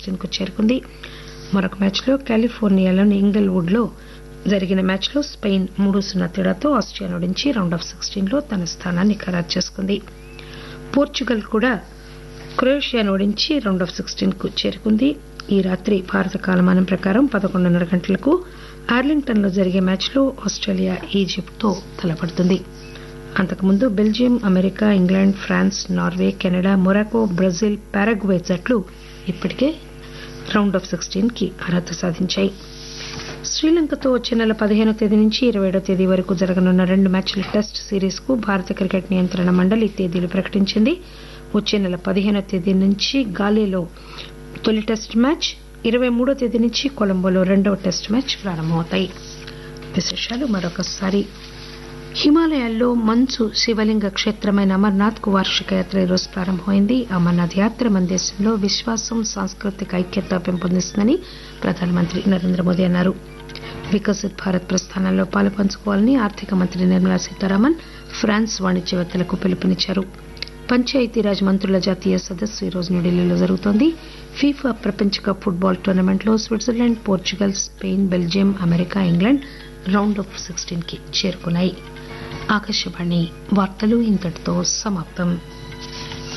sixteen కు చేరుకుంది మరొక మ్యాచ్లో కాలిఫోర్నియాలోని ఇంగల్వుడ్ లో జరిగిన మ్యాచ్లో స్పెయిన్ మూడు సున్నా తేడాతో ఆస్ట్రియాను ఓడించి రౌండ్ ఆఫ్ సిక్స్టీన్ లో తన స్థానాన్ని ఖరారు చేసుకుంది పోర్చుగల్ కూడా క్రొయేషియాను ఓడించి రౌండ్ ఆఫ్ సిక్స్టీన్ కు చేరుకుంది ఈ రాత్రి భారత కాలమానం ప్రకారం పదకొండున్నర గంటలకు ఆర్లింగ్టన్ లో జరిగే మ్యాచ్లో ఆస్ట్రేలియా ఈజిప్ట్తో తలపడుతుంది అంతకుముందు Belgium America England France Norway Canada Morocco Brazil Paraguay జట్లు ఇప్పటికే రౌండ్ ఆఫ్ సిక్స్టీన్ కి అర్హత సాధించాయి శ్రీలంకతో వచ్చే నెల పదిహేనో తేదీ నుంచి ఇరవై ఏడో తేదీ వరకు జరగనున్న రెండు మ్యాచ్ల టెస్ట్ సిరీస్ కు భారత క్రికెట్ నియంత్రణ మండలి తేదీలు ప్రకటించింది వచ్చే నెల పదిహేనో తేదీ నుంచి గాలేలో తొలి టెస్ట్ మ్యాచ్ ఇరవై మూడో తేదీ నుంచి కొలంబోలో రెండవ టెస్ట్ మ్యాచ్ ప్రారంభమవుతాయి విశేషాలు మరొకసారి హిమాలయాల్లో మంచు శివలింగ క్షేత్రమైన అమర్నాథ్ కు వార్షిక యాత్ర ఈరోజు ప్రారంభమైంది అమర్నాథ్ యాత్ర మన దేశంలో విశ్వాసం సాంస్కృతిక ఐక్యత పెంపొందిస్తుందని ప్రధానమంత్రి నరేంద్ర మోదీ అన్నారు వికసిత్ భారత్ ప్రస్థానంలో పాలు పంచుకోవాలని ఆర్థిక మంత్రి నిర్మలా సీతారామన్ ఫ్రాన్స్ వాణిజ్యవేత్తలకు పిలుపునిచ్చారు పంచాయతీరాజ్ మంత్రుల జాతీయ సదస్సు ఈరోజు న్యూఢిల్లీలో జరుగుతోంది ఫీఫా ప్రపంచ కప్ ఫుట్బాల్ టోర్నమెంట్లో Switzerland Portugal Spain Belgium America England round of sixteen కి చేరుకున్నాయి ఆకాశవాణి వార్తలు ఇంతటితో సమాప్తం